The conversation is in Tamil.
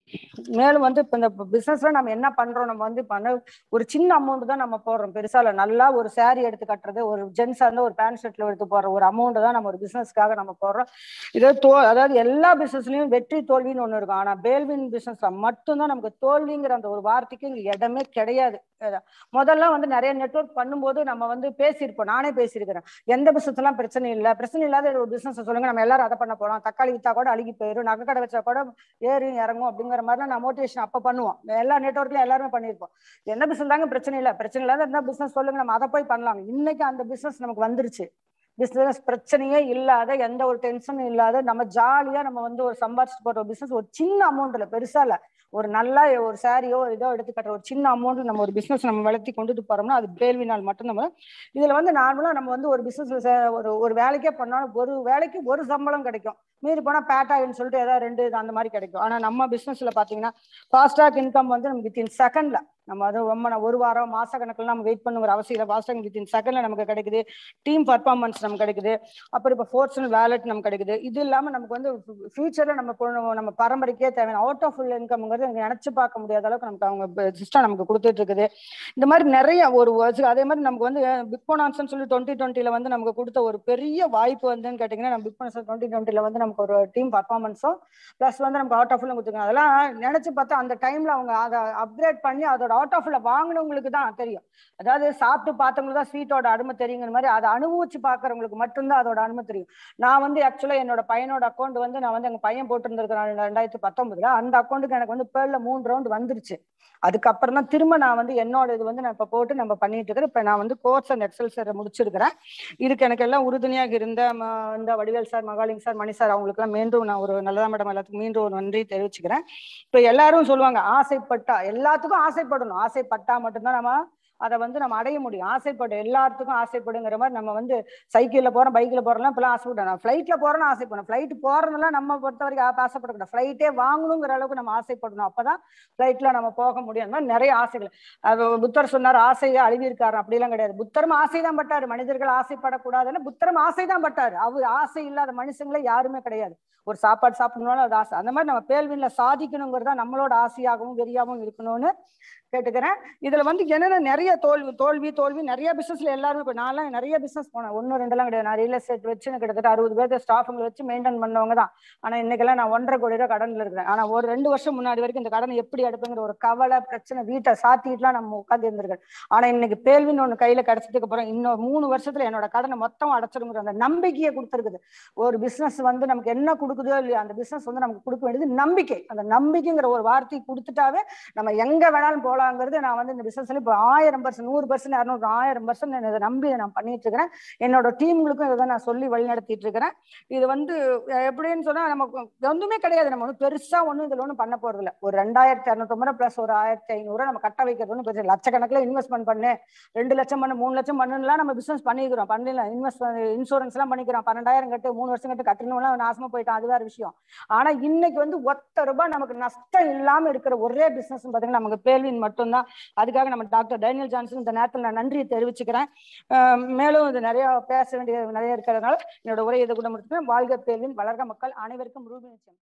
மேலும் வந்து இப்ப இந்த பிசினஸ்ல நம்ம என்ன பண்றோம் நம்ம வந்து பண்ண ஒரு சின்ன அமௌண்ட் தான் நம்ம போடுறோம் பெருசா இல்ல நல்லா ஒரு saree எடுத்து கட்டுறது ஒரு ஜென்ஸா இருந்தா ஒரு பேண்ட் ஷர்ட்ல எடுத்து போடுற ஒரு அமௌண்ட் தான் நம்ம ஒரு பிசினஸ்க்காக நம்ம போடுறோம் இதே தோ அதாவது எல்லா பிசினஸ்லயும் வெற்றி தோல்வின்னு ஒண்ணு இருக்கும் ஆனா பேல்வின் பிசினஸ்ல மட்டும்தான் நமக்கு தோல்விங்கிற அந்த ஒரு வார்த்தைக்கு இங்க இடமே கிடையாது அதான். முதல்ல வந்து நிறைய நெட்வொர்க் பண்ணும்போது நம்ம வந்து பேசியிருப்போம் நானே பேசியிருக்கிறேன் எந்த பிசினஸ் எல்லாம் பிரச்சனை இல்லை பிரச்சனை இல்லாத ஒரு பிசினஸ் சொல்லுங்க நம்ம எல்லாரும் அதை பண்ண போறோம் தக்காளி வித்தா கூட அழுகி போயிடும் நகை கடை வச்சா கூட ஏறி இறங்கும் அப்படிங்கிற மாதிரி நான் மோட்டிவேஷன் அப்ப பண்ணுவோம் எல்லா நெட்வொர்க்லயும் எல்லாருமே பண்ணியிருப்போம் என்ன பிசினஸ் தாங்க பிரச்சனை இல்லை பிரச்சனை இல்லாத இருந்தா பிசினஸ் சொல்லுங்க நம்ம அதை போய் பண்ணலாம் இன்னைக்கு அந்த பிசினஸ் நமக்கு வந்துருச்சு பிசினஸ் பிரச்சனையே இல்லாத எந்த ஒரு டென்ஷனும் இல்லாத நம்ம ஜாலியா நம்ம வந்து ஒரு சம்பாதிச்சுட்டு போற பிசினஸ் ஒரு சின்ன அமௌண்ட்ல பெருசா இல்ல ஒரு நல்லா ஒரு சாரியோ இதோ எடுத்து கட்டுற ஒரு சின்ன அமௌண்ட் நம்ம ஒரு பிசினஸ் நம்ம வளர்த்தி கொண்டுட்டு போறோம்னா அது கேள்வினால் மட்டும் நம்ம இதுல வந்து நார்மலா நம்ம வந்து ஒரு பிசினஸ் ஒரு ஒரு வேலைக்கே பண்ணாலும் ஒரு வேலைக்கு ஒரு சம்பளம் கிடைக்கும் மீறி போனா பேட்டாயின்னு சொல்லிட்டு ஏதாவது ரெண்டு இது அந்த மாதிரி கிடைக்கும் ஆனா நம்ம பிசினஸ்ல பாத்தீங்கன்னா ஃபாஸ்டாக் இன்கம் வந்து நமக்கு வித்தின் செகண்ட்ல நம்ம அது ரொம்ப நான் ஒரு வாரம் மாச கணக்குல நம்ம வெயிட் பண்ணுங்கிற அவசியம் இல்லை ஃபாஸ்டாக் வித்தின் செகண்ட்ல நமக்கு கிடைக்குது டீம் பர்ஃபார்மன்ஸ் நமக்கு கிடைக்குது அப்புறம் இப்போ ஃபோர்ஸ்னல் வேலட் நமக்கு கிடைக்குது இது இல்லாம நமக்கு வந்து ஃபியூச்சர்ல நம்ம பொ- நம்ம பரம்பரைக்கே தேவையான அவுட் ஆஃப் ஃபுல் இன்கம்ங்கிறது எனக்கு நினைச்சு பார்க்க முடியாத அளவுக்கு நமக்கு அவங்க சிஸ்டம் நமக்கு கொடுத்துட்டு இருக்குது இந்த மாதிரி நிறைய ஒரு words- அதே மாதிரி நமக்கு வந்து பிக் போனான்ஸ்னு சொல்லி டுவெண்ட்டி டுவெண்ட்டில வந்து நமக்கு கொடுத்த ஒரு பெரிய வாய்ப்பு வந்துன்னு கேட்டீங்கன்னா நம்ம பிக் போனஸ் டுவெண்ட்டி டுவெண்ட்டில வந்து நமக்கு ஒரு டீம் பர்ஃபார்மன்ஸும் ப்ளஸ் வந்து நமக்கு அவுட் ஆஃப் ஃபுல்லும் கொடுத்துருக்காங்க அதெல்லாம் நினைச்சு பார்த்தா அந்த டைம்ல அவங்க அதை அப்கிரேட் பண்ணி அதோட அவுட் ஆஃப் ஃபுல்ல வாங்கினவங்களுக்கு தான் தெரியும் அதாவது சாப்பிட்டு பார்த்தவங்களுக்கு தான் ஸ்வீட்டோட அருமை தெரியுங்கிற மாதிரி அதை அனுபவிச்சு பார்க்கறவங்களுக்கு மட்டும்தான் அதோட அருமை தெரியும் நான் வந்து ஆக்சுவலா என்னோட பையனோட அக்கௌண்ட் வந்து நான் வந்து எங்க பையன் போட்டிருந்திருக்கிறேன் ரெண்டாயிரத்தி பத்தொன்பதுல அந்த அக்கௌண்ட்டுக்கு எனக்கு வந்து பேர்ல மூணு ரவுண்ட் வந்துருச்சு அதுக்கப்புறம் தான் திரும்ப நான் வந்து என்னோட இது வந்து நான் இப்ப போட்டு நம்ம பண்ணிட்டு இருக்கிறேன் இப்ப நான் வந்து கோர்ஸ் அண்ட் எக்ஸல் சார் முடிச்சிருக்கிறேன் இதுக்கு எனக்கு எல்லாம் உறுதுணையாக இருந்த ம- இந்த Vadivel sir Mahaling sir Mani sir அவங்களுக்கு எல்லாம் மீண்டும் நான் ஒரு நல்லதா மேடம் எல்லாத்துக்கும் மீண்டும் ஒரு நன்றி தெரிவிச்சுக்கிறேன் இப்ப எல்லாரும் சொல்லுவாங்க ஆசைப்பட்டா எல்லாத்துக்கும் ஆசைப்படணும் ஆசைப்பட்டா மட்டும்தான் நம்ம அதை வந்து நம்ம அடைய முடியும் ஆசைப்படும் எல்லாத்துக்கும் ஆசைப்படுங்கிற மாதிரி நம்ம வந்து சைக்கிள்ல போறோம் பைக்ல போறோம்லாம் இப்பெல்லாம் ஆசைப்படணும் நான் ஃபிளைட்ல போறேன்னு ஆசைப்படணும் ஃபிளைட் போறதெல்லாம் நம்ம பொறுத்த வரைக்கும் ஆ- ஆசைப்படக்கூடாது ஃபிளைட்டே வாங்கணுங்கிற அளவுக்கு நம்ம ஆசைப்படணும் அப்பதான் ஃபிளைட்ல நம்ம போக முடியும் அந்த மாதிரி நிறைய ஆசைகள் அது புத்தர் சொன்னார் ஆசையை அழுவிருக்காரு அப்படிலாம் கிடையாது புத்தரும் ஆசைதான் பட்டாரு மனிதர்கள் ஆசைப்படக்கூடாதுன்னு புத்தரும் ஆசைதான் பட்டாரு அவர் ஆசை இல்லாத மனுஷங்களே யாருமே கிடையாது ஒரு சாப்பாடு சாப்பிடணும்னாலும் அது ஆசை அந்த மாதிரி நம்ம பேல்வின்ல சாதிக்கணுங்கிறதா நம்மளோட ஆசையாகவும் வெறியாகவும் இருக்கணும்னு கேட்டுக்கிறேன் இதுல வந்து என்னென்ன நிறைய தோல்வி தோல்வி தோல்வி நிறைய பிசினஸ்ல எல்லாரும் இப்ப நான்லாம் நிறைய பிசினஸ் போனேன் ஒன்னும் ரெண்டுலாம் கிடையாது நான் ரியல் எஸ்டேட் வச்சு எனக்கு கிட்டத்தட்ட அறுபது பேர் ஸ்டாஃபுங்களை வச்சு மெயின்டைன் பண்ணவங்க தான் ஆனா இன்னைக்கெல்லாம் நான் ஒன்றரை கோடி ரூபாய் கடன்ல இருக்கிறேன் ஆனா ஒரு ரெண்டு வருஷம் முன்னாடி வரைக்கும் இந்த கடனை எப்படி எடுப்புங்கிற ஒரு கவலை பிரச்சனை வீட்டை சாத்திட்டுலாம் நம்ம உட்காந்து இருந்திருக்கேன் ஆனா இன்னைக்கு பேல்வின்னு ஒண்ணு கையில கிடைச்சதுக்கு அப்புறம் இன்னொரு மூணு வருஷத்துல என்னோட கடனை மொத்தம் அடைச்சிருங்கிற அந்த நம்பிக்கையை கொடுத்துருக்குது ஒரு பிசினஸ் வந்து நமக்கு என்ன கொடுக்குதோ இல்லையோ அந்த பிசினஸ் வந்து நமக்கு கொடுக்க வேண்டியது நம்பிக்கை அந்த நம்பிக்கைங்கிற ஒரு வார்த்தையை கொடுத்துட்டாவே நம்ம எங்க வேணாலும் போலாங்கிறது நான் வந்து இந்த பிசினஸ்ல இப்போ ஆயிரம் பர்சன்ட் நூறு பர்சன்ட் இரநூறு ஆயிரம் பர்சன்ட் இதை நம்பி இதை நான் பண்ணிட்டு இருக்கிறேன் என்னோட டீம்களுக்கும் இதை தான் நான் சொல்லி வழி நடத்திட்டு இருக்கிறேன் இது வந்து அஹ், எப்படின்னு சொன்னா நமக்கு ஒண்ணுமே கிடையாது நம்ம ஒன்றும் பெருசா ஒண்ணும் இதுல ஒண்ணும் பண்ண போறது இல்ல ஒரு ரெண்டாயிரத்தி இரநூத்தம்பது பிளஸ் ஒரு ஆயிரத்தி ஐநூறு நம்ம கட்ட வைக்கிறது ஒன்றும் பெரிய லட்சக்கணக்கில் இன்வெஸ்ட்மெண்ட் பண்ணு ரெண்டு லட்சம் பண்ணு மூணு லட்சம் பண்ணுலாம் நம்ம பிசினஸ் பண்ணிக்கிறோம் பண்ணலாம் இன்வெஸ்ட் இன்சூரன்ஸ் எல்லாம் பண்ணிக்கிறோம் பன்னெண்டாயிரம் கட்டு மூணு வருஷம் கட்டு கட்டணும்லாம் நாசமா போயிட்டான் அது வேற விஷயம் ஆனா இன்னைக்கு வந்து ஒத்த ரூபாய் நமக்கு நஷ்டம் இல்லாம இருக்கிற ஒரே பிசினஸ் பாத்தீங்கன்னா நமக்கு பேல்வின் மட்டும்தான் அதுக்காக நம்ம டாக்டர் டேனியல் ஜான்சன் இந்த நேரத்தில் நான் நன்றியை தெரிவிச்சுக்கிறேன் அஹ் மேலும் இது நிறைய பேச வேண்டிய நிறைய இருக்கிறதுனால என்னோட உரை இதை கூட முடிச்சுக்கிறேன் வாழ்க பேல்வின் வளர்க மக்கள் அனைவருக்கும் ரூபி நிச்சயம்